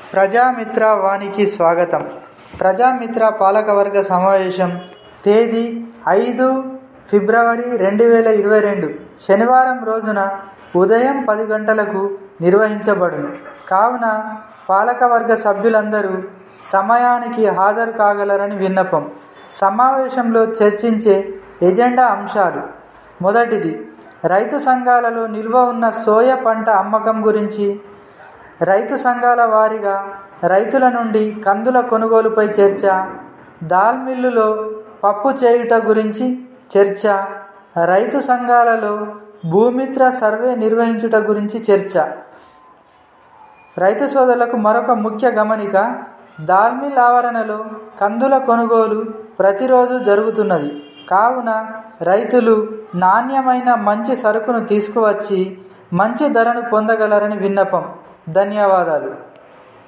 ప్రజామిత్ర వానికి స్వాగతం ప్రజామిత్ర పాలకవర్గ సమావేశం తేదీ ఐదు ఫిబ్రవరి రెండు వేల ఇరవై రెండు శనివారం రోజున ఉదయం పది గంటలకు నిర్వహించబడును కావున పాలకవర్గ సభ్యులందరూ సమయానికి హాజరు కాగలరని విన్నపం సమావేశంలో చర్చించే ఎజెండా అంశాలు మొదటిది రైతు సంఘాలలో నిల్వ ఉన్న సోయ పంట అమ్మకం గురించి రైతు సంఘాల వారీగా రైతుల నుండి కందుల కొనుగోలుపై చర్చ దాల్ మిల్లులో పప్పు చేయుట గురించి చర్చ రైతు సంఘాలలో భూమిత్ర సర్వే నిర్వహించుట గురించి చర్చ రైతు సోదరులకు మరొక ముఖ్య గమనిక దాల్మిల్ ఆవరణలో కందుల కొనుగోలు ప్రతిరోజు జరుగుతున్నది కావున రైతులు నాణ్యమైన మంచి సరుకును తీసుకువచ్చి మంచి ధరను పొందగలరని విన్నపం ధన్యవాదాలు